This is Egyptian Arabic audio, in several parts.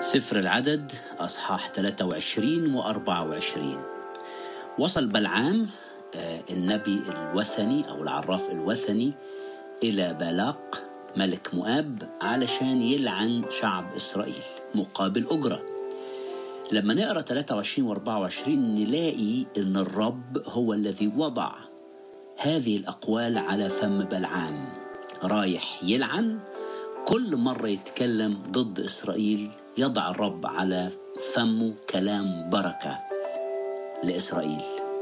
سفر العدد أصحاح 23 و 24 وصل بلعام آه، النبي الوثني أو العراف الوثني إلى بالاق ملك مؤاب علشان يلعن شعب إسرائيل مقابل أجرة لما نقرأ 23 و 24 نلاقي إن الرب هو الذي وضع هذه الأقوال على فم بلعام رايح يلعن كل مرة يتكلم ضد إسرائيل يضع الرب على فمه كلام بركة لإسرائيل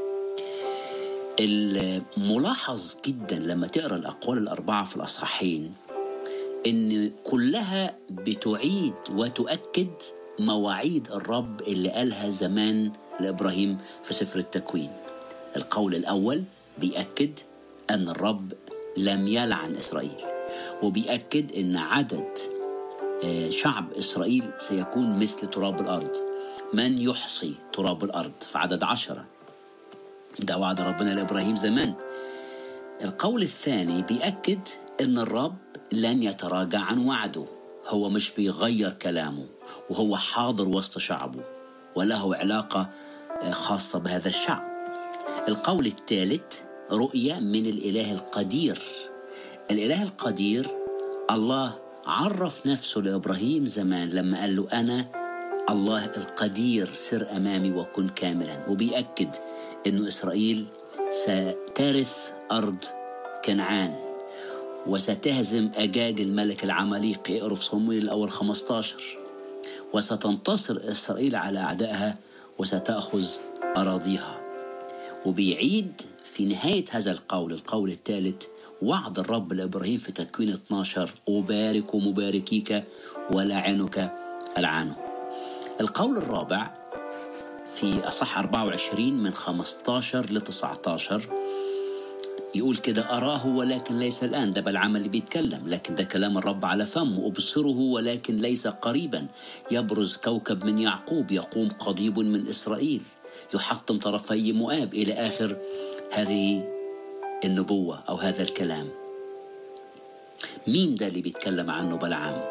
الملاحظ جدا لما تقرأ الأقوال الأربعة في الأصحاحين إن كلها بتعيد وتؤكد مواعيد الرب اللي قالها زمان لإبراهيم في سفر التكوين القول الأول بيأكد أن الرب لم يلعن إسرائيل وبيأكد أن عدد آه، شعب إسرائيل سيكون مثل تراب الأرض من يحصي تراب الأرض في عدد عشرة ده وعد ربنا لإبراهيم زمان القول الثاني بيأكد أن الرب لن يتراجع عن وعده هو مش بيغير كلامه وهو حاضر وسط شعبه وله علاقة آه، خاصة بهذا الشعب القول الثالث رؤية من الإله القدير الإله القدير الله عرف نفسه لإبراهيم زمان لما قال له أنا الله القدير سر أمامي وكن كاملا وبيأكد أنه إسرائيل سترث أرض كنعان وستهزم أجاج الملك العماليق اقروا في صمويل الأول 15 وستنتصر إسرائيل على أعدائها وستأخذ أراضيها وبيعيد في نهاية هذا القول القول الثالث وعد الرب لإبراهيم في تكوين 12 أبارك مباركيك ولاعنك ألعنه القول الرابع في أصح 24 من 15 ل 19 يقول كده أراه ولكن ليس الآن ده بلعام اللي بيتكلم لكن ده كلام الرب على فمه أبصره ولكن ليس قريبا يبرز كوكب من يعقوب يقوم قضيب من إسرائيل يحطم طرفي مؤاب إلى آخر هذه النبوة أو هذا الكلام مين ده اللي بيتكلم عنه بلعام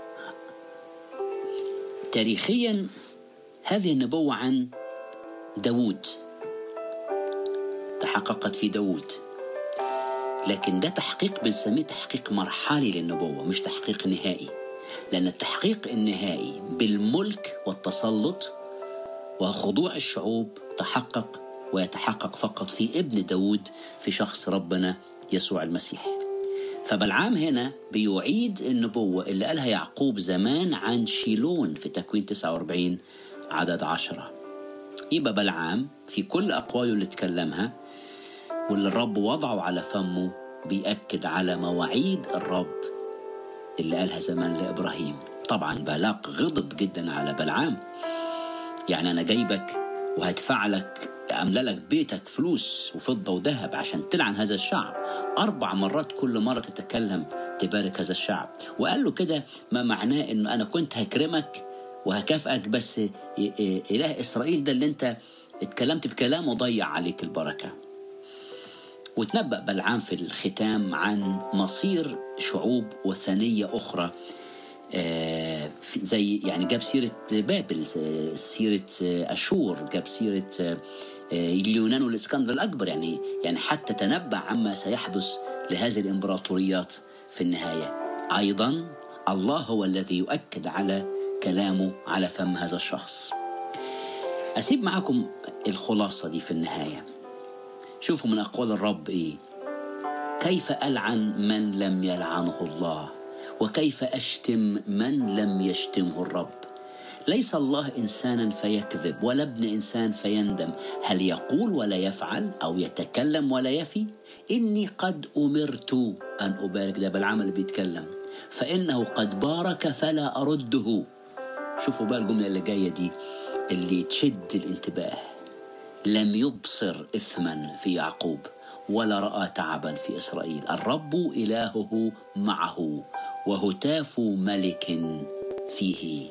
تاريخيا هذه النبوة عن داود تحققت في داود لكن ده تحقيق بنسميه تحقيق مرحلي للنبوة مش تحقيق نهائي لأن التحقيق النهائي بالملك والتسلط وخضوع الشعوب تحقق ويتحقق فقط في ابن داود في شخص ربنا يسوع المسيح فبلعام هنا بيعيد النبوة اللي قالها يعقوب زمان عن شيلون في تكوين 49 عدد عشرة يبقى بلعام في كل أقواله اللي اتكلمها واللي الرب وضعه على فمه بيأكد على مواعيد الرب اللي قالها زمان لإبراهيم طبعا بالاق غضب جدا على بلعام يعني أنا جايبك وهدفع لك أملا لك بيتك فلوس وفضة وذهب عشان تلعن هذا الشعب أربع مرات كل مرة تتكلم تبارك هذا الشعب وقال له كده ما معناه أنه أنا كنت هكرمك وهكافئك بس إله إسرائيل ده اللي أنت اتكلمت بكلام وضيع عليك البركة وتنبأ بلعام في الختام عن مصير شعوب وثنية أخرى آه، زي يعني جاب سيرة بابل سيرة أشور جاب سيرة آه، اليونان والإسكندر الأكبر يعني يعني حتى تنبأ عما سيحدث لهذه الإمبراطوريات في النهاية أيضا الله هو الذي يؤكد على كلامه على فم هذا الشخص أسيب معكم الخلاصة دي في النهاية شوفوا من أقوال الرب إيه كيف ألعن من لم يلعنه الله وكيف أشتم من لم يشتمه الرب ليس الله إنسانا فيكذب ولا ابن إنسان فيندم هل يقول ولا يفعل أو يتكلم ولا يفي إني قد أمرت أن أبارك ده بالعمل اللي بيتكلم فإنه قد بارك فلا أرده شوفوا بقى الجملة اللي جاية دي اللي تشد الانتباه لم يبصر إثما في يعقوب ولا رأى تعبا في إسرائيل الرب إلهه معه وهتاف ملك فيه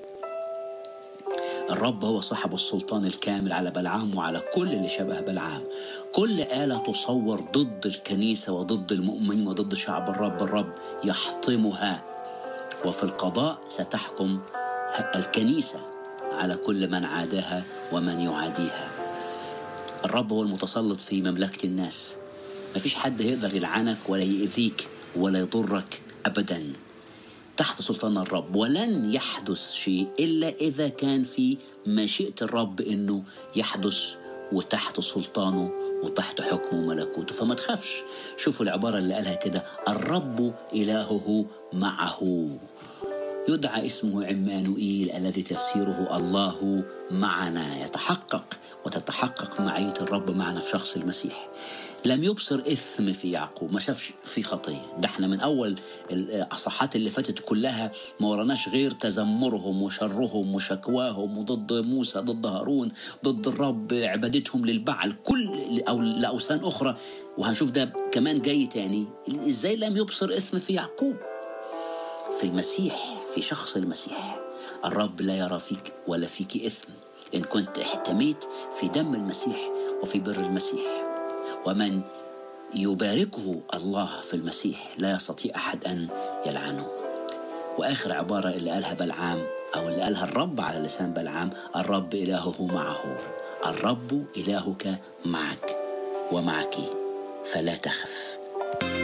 الرب هو صاحب السلطان الكامل على بلعام وعلى كل اللي شبه بلعام كل آلة تصور ضد الكنيسة وضد المؤمنين وضد شعب الرب الرب يحطمها وفي القضاء ستحكم الكنيسة على كل من عاداها ومن يعاديها الرب هو المتسلط في مملكة الناس مفيش حد يقدر يلعنك ولا يأذيك ولا يضرك أبدا تحت سلطان الرب ولن يحدث شيء إلا إذا كان في مشيئة الرب إنه يحدث وتحت سلطانه وتحت حكمه وملكوته فما تخافش شوفوا العبارة اللي قالها كده الرب إلهه معه يدعى اسمه عمانوئيل الذي تفسيره الله معنا يتحقق وتتحقق معية الرب معنا في شخص المسيح لم يبصر إثم في يعقوب ما شافش في خطية ده احنا من أول الأصحات اللي فاتت كلها ما وراناش غير تذمرهم وشرهم وشكواهم وضد موسى ضد هارون ضد الرب عبادتهم للبعل كل أو لأوثان أخرى وهنشوف ده كمان جاي تاني إزاي لم يبصر إثم في يعقوب في المسيح في شخص المسيح الرب لا يرى فيك ولا فيك إثم إن كنت احتميت في دم المسيح وفي بر المسيح ومن يباركه الله في المسيح لا يستطيع أحد أن يلعنه وآخر عبارة اللي قالها بلعام أو اللي قالها الرب على لسان بلعام الرب إلهه معه الرب إلهك معك ومعك فلا تخف